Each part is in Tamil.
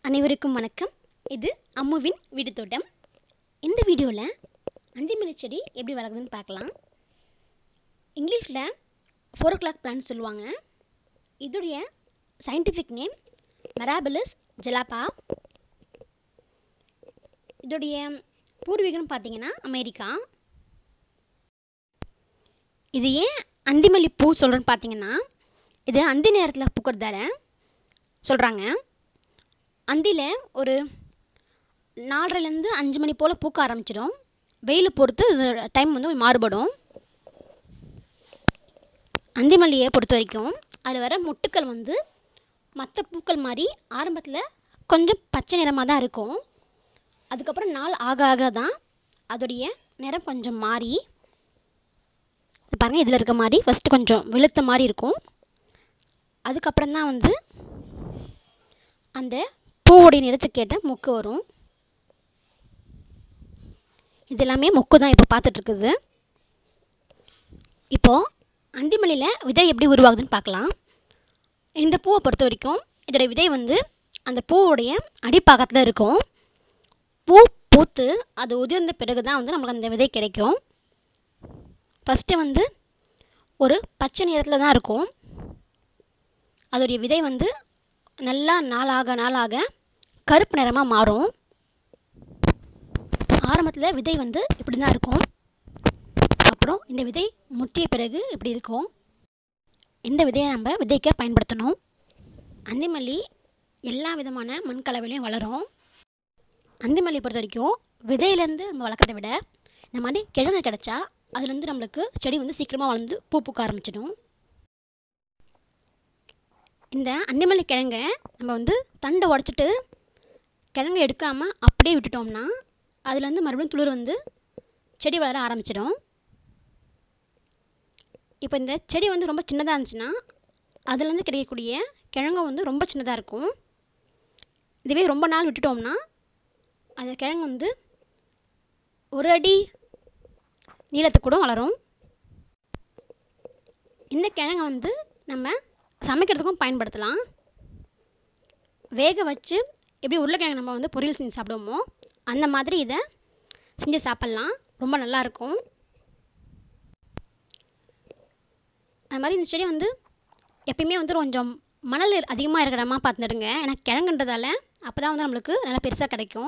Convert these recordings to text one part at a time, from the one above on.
அனைவருக்கும் வணக்கம் இது அம்முவின் வீடு தோட்டம் இந்த வீடியோவில் அந்திமல்லி செடி எப்படி வளர்க்குதுன்னு பார்க்கலாம் இங்கிலீஷில் ஃபோர் ஓ கிளாக் பிளான்ட் சொல்லுவாங்க இதோடைய சயின்டிஃபிக் நேம் மெராபிலஸ் ஜெலாப்பா இதோடைய பூர்வீகம் பார்த்தீங்கன்னா அமெரிக்கா இது ஏன் அந்திமல்லி பூ சொல்கிறேன்னு பார்த்தீங்கன்னா இது அந்தி நேரத்தில் பூக்கிறதால சொல்கிறாங்க அந்தியில் ஒரு நாலரைலேருந்து அஞ்சு மணி போல் பூக்க ஆரம்பிச்சிடும் வெயில் பொறுத்து டைம் வந்து மாறுபடும் அந்தி மல்லியை பொறுத்த வரைக்கும் அதில் வர மொட்டுக்கள் வந்து மற்ற பூக்கள் மாதிரி ஆரம்பத்தில் கொஞ்சம் பச்சை நிறமாக தான் இருக்கும் அதுக்கப்புறம் நாள் ஆக ஆக தான் அதோடைய நிறம் கொஞ்சம் மாறி பாருங்கள் இதில் இருக்க மாதிரி ஃபஸ்ட்டு கொஞ்சம் வெளுத்த மாதிரி இருக்கும் அதுக்கப்புறம் தான் வந்து அந்த பூவுடைய நிறத்துக்கு கேட்ட மொக்கு வரும் இது எல்லாமே மொக்கு தான் இப்போ பார்த்துட்ருக்குது இப்போது அந்திமல்லியில் விதை எப்படி உருவாகுதுன்னு பார்க்கலாம் இந்த பூவை பொறுத்த வரைக்கும் இதோடைய விதை வந்து அந்த பூவுடைய அடிப்பாகத்தில் இருக்கும் பூ பூத்து அது உதிர்ந்த பிறகு தான் வந்து நமக்கு அந்த விதை கிடைக்கும் ஃபஸ்ட்டு வந்து ஒரு பச்சை நிறத்தில் தான் இருக்கும் அதோடைய விதை வந்து நல்லா நாளாக நாளாக கருப்பு நிறமாக மாறும் ஆரம்பத்தில் விதை வந்து இப்படி தான் இருக்கும் அப்புறம் இந்த விதை முற்றிய பிறகு இப்படி இருக்கும் இந்த விதையை நம்ம விதைக்க பயன்படுத்தணும் அந்திமல்லி எல்லா விதமான மண் கலவையிலையும் வளரும் அந்திமல்லியை பொறுத்த வரைக்கும் விதையிலேருந்து நம்ம வளர்க்குறத விட இந்த மாதிரி கிழங்கு கிடச்சா அதுலேருந்து நம்மளுக்கு செடி வந்து சீக்கிரமாக வளர்ந்து பூ பூக்க ஆரம்பிச்சிடும் இந்த அந்திமல்லி கிழங்க நம்ம வந்து தண்டை உடச்சிட்டு கிழங்கு எடுக்காமல் அப்படியே விட்டுட்டோம்னா அதுலேருந்து மறுபடியும் துளிர் வந்து செடி வளர ஆரம்பிச்சிடும் இப்போ இந்த செடி வந்து ரொம்ப சின்னதாக இருந்துச்சுன்னா அதுலேருந்து கிடைக்கக்கூடிய கிழங்கு வந்து ரொம்ப சின்னதாக இருக்கும் இதுவே ரொம்ப நாள் விட்டுட்டோம்னா அந்த கிழங்கு வந்து ஒரு அடி நீளத்துக்கு கூட வளரும் இந்த கிழங்கை வந்து நம்ம சமைக்கிறதுக்கும் பயன்படுத்தலாம் வேக வச்சு எப்படி உருளைக்கிழங்கு நம்ம வந்து பொரியல் செஞ்சு சாப்பிடுவோமோ அந்த மாதிரி இதை செஞ்சு சாப்பிட்லாம் ரொம்ப நல்லாயிருக்கும் அது மாதிரி இந்த செடி வந்து எப்பயுமே வந்து கொஞ்சம் மணல் அதிகமாக இருக்கிற இடமா பார்த்து நடுங்க ஏன்னா கிழங்குன்றதால அப்போ தான் வந்து நம்மளுக்கு நல்லா பெருசாக கிடைக்கும்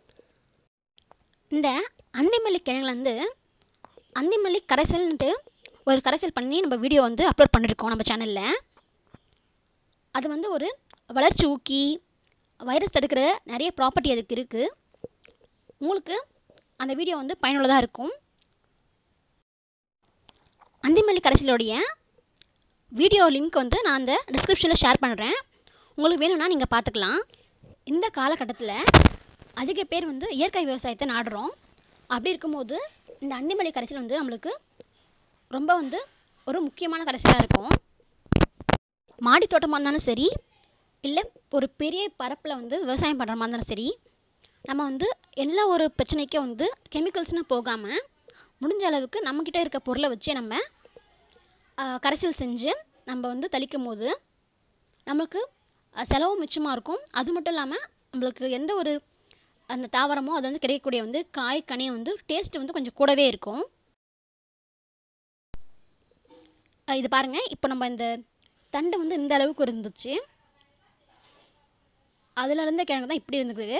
இந்த அந்திமல்லி கிழங்குலேருந்து அந்திமல்லி கரைசல்ன்ட்டு ஒரு கரைசல் பண்ணி நம்ம வீடியோ வந்து அப்லோட் பண்ணியிருக்கோம் நம்ம சேனலில் அது வந்து ஒரு வளர்ச்சி ஊக்கி வைரஸ் தடுக்கிற நிறைய ப்ராப்பர்ட்டி அதுக்கு இருக்குது உங்களுக்கு அந்த வீடியோ வந்து பயனுள்ளதாக இருக்கும் அந்திமல்லி கரைசலுடைய வீடியோ லிங்க் வந்து நான் அந்த டிஸ்கிரிப்ஷனில் ஷேர் பண்ணுறேன் உங்களுக்கு வேணும்னா நீங்கள் பார்த்துக்கலாம் இந்த காலகட்டத்தில் அதிக பேர் வந்து இயற்கை விவசாயத்தை நாடுறோம் அப்படி இருக்கும்போது இந்த அந்திமல்லி கரைசல் வந்து நம்மளுக்கு ரொம்ப வந்து ஒரு முக்கியமான கரைசலாக இருக்கும் மாடி தோட்டமாக இருந்தாலும் சரி இல்லை ஒரு பெரிய பரப்பில் வந்து விவசாயம் பண்ணுற மாதிரி இருந்தாலும் சரி நம்ம வந்து எல்லா ஒரு பிரச்சனைக்கும் வந்து கெமிக்கல்ஸ்னால் போகாமல் முடிஞ்ச அளவுக்கு நம்மக்கிட்ட இருக்க பொருளை வச்சே நம்ம கரைசல் செஞ்சு நம்ம வந்து தெளிக்கும் போது நமக்கு செலவும் மிச்சமாக இருக்கும் அது மட்டும் இல்லாமல் நம்மளுக்கு எந்த ஒரு அந்த தாவரமோ அது வந்து கிடைக்கக்கூடிய வந்து காய் கனியும் வந்து டேஸ்ட் வந்து கொஞ்சம் கூடவே இருக்கும் இது பாருங்கள் இப்போ நம்ம இந்த தண்டு வந்து இந்த அளவுக்கு இருந்துச்சு அதில் இருந்த கிழங்கு தான் இப்படி இருந்துக்குது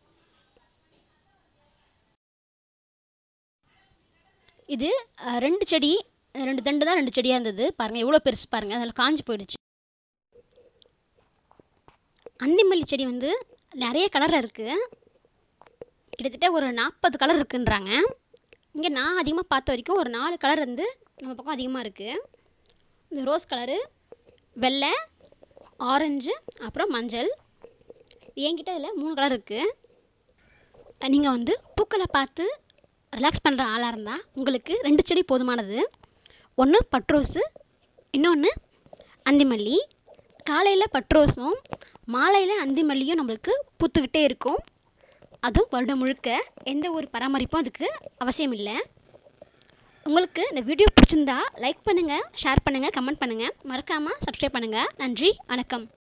இது ரெண்டு செடி ரெண்டு தண்டு தான் ரெண்டு செடியாக இருந்தது பாருங்கள் எவ்வளோ பெருசு பாருங்கள் அதில் காஞ்சி போயிடுச்சு அந்திமல்லி செடி வந்து நிறைய கலரில் இருக்குது கிட்டத்தட்ட ஒரு நாற்பது கலர் இருக்குன்றாங்க இங்கே நான் அதிகமாக பார்த்த வரைக்கும் ஒரு நாலு கலர் வந்து நம்ம பக்கம் அதிகமாக இருக்குது இந்த ரோஸ் கலரு வெள்ளை ஆரஞ்சு அப்புறம் மஞ்சள் என்கிட்ட இதில் மூணு கலர் இருக்குது நீங்கள் வந்து பூக்களை பார்த்து ரிலாக்ஸ் பண்ணுற ஆளாக இருந்தால் உங்களுக்கு ரெண்டு செடி போதுமானது ஒன்று பட்ரோஸு இன்னொன்று அந்திமல்லி காலையில் பட்ரோஸும் மாலையில் அந்திமல்லியும் நம்மளுக்கு பூத்துக்கிட்டே இருக்கும் அதுவும் வருடம் முழுக்க எந்த ஒரு பராமரிப்பும் அதுக்கு அவசியம் இல்லை உங்களுக்கு இந்த வீடியோ பிடிச்சிருந்தா லைக் பண்ணுங்கள் ஷேர் பண்ணுங்கள் கமெண்ட் பண்ணுங்கள் மறக்காமல் சப்ஸ்கிரைப் பண்ணுங்கள் நன்றி வணக்கம்